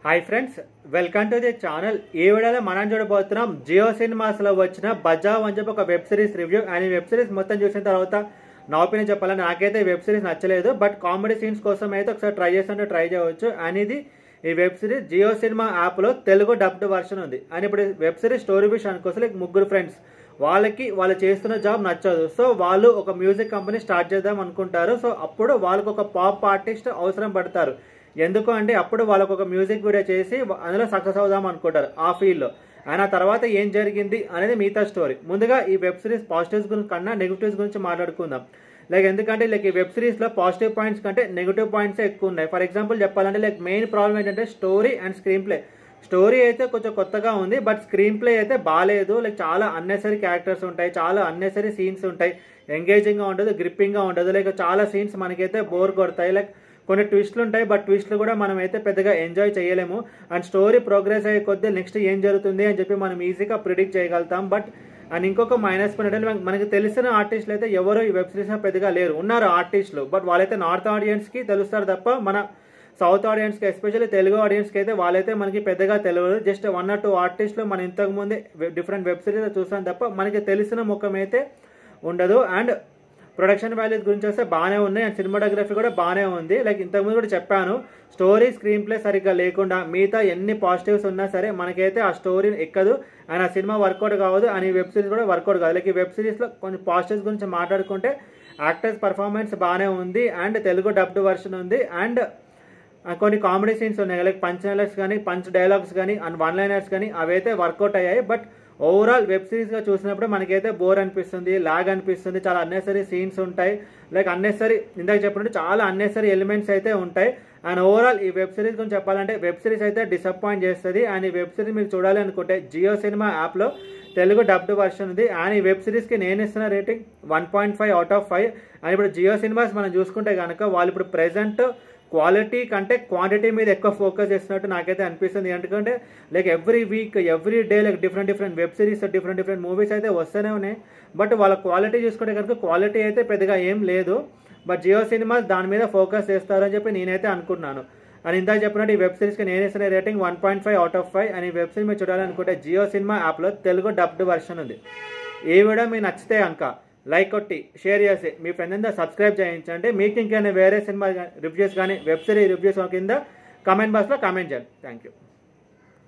hi friends welcome to the channel ఈ వీడియోలో మనం చూడబోతున్నాం జియో సినిమాస్ లో వచ్చిన బజావ్ అని చెప్పి ఒక వెబ్ సిరీస్ రివ్యూ అండ్ ఈ వెబ్ సిరీస్ మొత్తం చూసిన తర్వాత నా ఒపీనియన్ చెప్పాలంటే నాకైతే ఈ వెబ్ సిరీస్ నచ్చలేదు బట్ కామెడీ సీన్స్ కోసం అయితే ఒకసారి ట్రై చేస్తుంటే ట్రై చేయవచ్చు అండ్ ఇది ఈ వెబ్ సిరీస్ జియో సినిమా యాప్లో తెలుగు డబ్డ్ వర్షన్ ఉంది అండ్ ఇప్పుడు వెబ్ సిరీస్ స్టోరీ విషయానికి వస్తే లైక్ ముగ్గురు ఫ్రెండ్స్ వాళ్ళకి వాళ్ళు చేస్తున్న జాబ్ నచ్చదు సో వాళ్ళు ఒక మ్యూజిక్ కంపెనీ స్టార్ట్ చేద్దాం అనుకుంటారు సో అప్పుడు వాళ్ళకు ఒక పాప్ ఆర్టిస్ట్ అవసరం పడతారు ఎందుకు అంటే అప్పుడు వాళ్ళకు ఒక మ్యూజిక్ వీడియో చేసి అందులో సక్సెస్ అవుదాం అనుకుంటారు ఆ ఫీల్డ్లో అండ్ ఆ తర్వాత ఏం జరిగింది అనేది మిగతా స్టోరీ ముందుగా ఈ వెబ్ సిరీస్ పాజిటివ్స్ గురించి కన్నా నెగిటివ్స్ గురించి మాట్లాడుకుందాం లైక్ ఎందుకంటే లైక్ ఈ వెబ్ సిరీస్లో పాజిటివ్ పాయింట్స్ కంటే నెగిటివ్ పాయింట్స్ ఎక్కువ ఉన్నాయి ఫర్ ఎగ్జాంపుల్ చెప్పాలంటే లైక్ మెయిన్ ప్రాబ్లం ఏంటంటే story and screenplay story అయితే కొంచెం కొత్తగా ఉంది బట్ స్క్రీన్ ప్లే అయితే బాగాలేదు లైక్ చాలా అన్నెసరీ క్యారెక్టర్స్ ఉంటాయి చాలా అన్నెసరీ సీన్స్ ఉంటాయి ఎంగేజింగ్గా ఉండదు గ్రిప్పింగ్గా ఉండదు లైక్ చాలా సీన్స్ మనకైతే బోర్ కొడతాయి లైక్ కొన్ని ట్విస్ట్లు ఉంటాయి బట్ ట్విస్ట్లు కూడా మనం అయితే పెద్దగా ఎంజాయ్ చేయలేము అండ్ స్టోరీ ప్రోగ్రెస్ అయ్యే కొద్దీ నెక్స్ట్ ఏం జరుగుతుంది అని చెప్పి మనం ఈజీగా ప్రిడిక్ట్ చేయగలుగుతాం బట్ అండ్ ఇంకొక మైనస్ పాయింట్ అంటే మనకి తెలిసిన ఆర్టిస్టులు అయితే ఎవరు ఈ వెబ్ సిరీస్లో పెద్దగా లేరు ఉన్నారు ఆర్టిస్టులు బట్ వాళ్ళైతే నార్త్ ఆడియన్స్కి తెలుస్తారు తప్ప మన సౌత్ ఆడియన్స్కి ఎస్పెషల్లీ తెలుగు ఆడియన్స్కి అయితే వాళ్ళైతే మనకి పెద్దగా తెలియదు జస్ట్ వన్ ఆర్ టూ ఆర్టిస్టులు మనం ఇంతకు ముందే డిఫరెంట్ వెబ్ సిరీస్ చూస్తాం తప్ప మనకి తెలిసిన ముఖం అయితే ఉండదు అండ్ ప్రొడక్షన్ వాల్యూస్ గురించి వస్తే బాగానే ఉన్నాయి అండ్ సినిమాటోగ్రఫీ కూడా బాగానే ఉంది లైక్ ఇంతకుముందు కూడా చెప్పాను స్టోరీ స్క్రీన్ ప్లే సరిగ్గా లేకుండా మిగతా ఎన్ని పాజిటివ్స్ ఉన్నా సరే మనకైతే ఆ స్టోరీ ఎక్కదు అండ్ ఆ సినిమా వర్కౌట్ కావదు అండ్ ఈ వెబ్ సిరీస్ కూడా వర్కౌట్ కాదు లైక్ ఈ వెబ్ సిరీస్లో కొన్ని పాజిటివ్స్ గురించి మాట్లాడుకుంటే యాక్టర్స్ పర్ఫార్మెన్స్ బాగానే ఉంది అండ్ తెలుగు డబ్డ్ వర్షన్ ఉంది అండ్ కొన్ని కామెడీ సీన్స్ ఉన్నాయి లైక్ పంచ్ డైలాగ్స్ కానీ పంచ్ డైలాగ్స్ కానీ అండ్ వన్ లైనర్స్ కానీ అవైతే వర్కౌట్ అయ్యాయి బట్ ఓవరాల్ వెబ్ సిరీస్గా చూసినప్పుడు మనకైతే బోర్ అనిపిస్తుంది లాగ్ అనిపిస్తుంది చాలా అన్నెసరీ సీన్స్ ఉంటాయి లైక్ అన్నెసరీ ఇందాక చెప్పినట్టు చాలా అన్నెసరీ ఎలిమెంట్స్ అయితే ఉంటాయి అండ్ ఓవరాల్ ఈ వెబ్ సిరీస్ గురించి చెప్పాలంటే వెబ్ సిరీస్ అయితే డిసప్పాయింట్ చేస్తుంది అండ్ ఈ వెబ్ సిరీస్ మీరు చూడాలి అనుకుంటే జియో సినిమా యాప్లో తెలుగు డబ్డ్ వర్షన్ ఉంది అండ్ ఈ వెబ్ సిరీస్కి నేను ఇస్తున్న rating one point five out of five and ఇప్పుడు జియో సినిమాస్ మనం చూసుకుంటే కనుక వాళ్ళు ఇప్పుడు ప్రెసెంట్ క్వాలిటీ కంటే క్వాంటిటీ మీద ఎక్కువ ఫోకస్ చేస్తున్నట్టు నాకైతే అనిపిస్తుంది ఎందుకంటే like every week every day like different different web series different different movies అయితే వస్తూనే ఉన్నాయి బట్ వాళ్ళ క్వాలిటీ చూసుకుంటే కనుక క్వాలిటీ అయితే పెద్దగా ఏం లేదు బట్ జియో సినిమాస్ దాని మీద ఫోకస్ చేస్తారని చెప్పి నేనైతే అనుకుంటున్నాను అని ఇందాక చెప్పినట్టు ఈ వెబ్ సిరీస్కి నేను ఇస్తున్న rating one point five out of five అని ఈ వెబ్ సిరీస్ మీరు చూడాలనుకుంటే జియో సినిమా యాప్లో తెలుగు డబ్డ్ వర్షన్ ఉంది ఈ వీడియో మీకు నచ్చితే అంక లైక్ కొట్టి షేర్ చేసి మీ ఫ్రెండ్ అంతా సబ్స్క్రైబ్ చేయించండి మీకు ఇంకేమైనా వేరే సినిమా రివ్యూస్ కానీ వెబ్ సిరీస్ రివ్యూస్ కింద కమెంట్ బాక్స్లో కామెంట్ చేయండి థ్యాంక్ యూ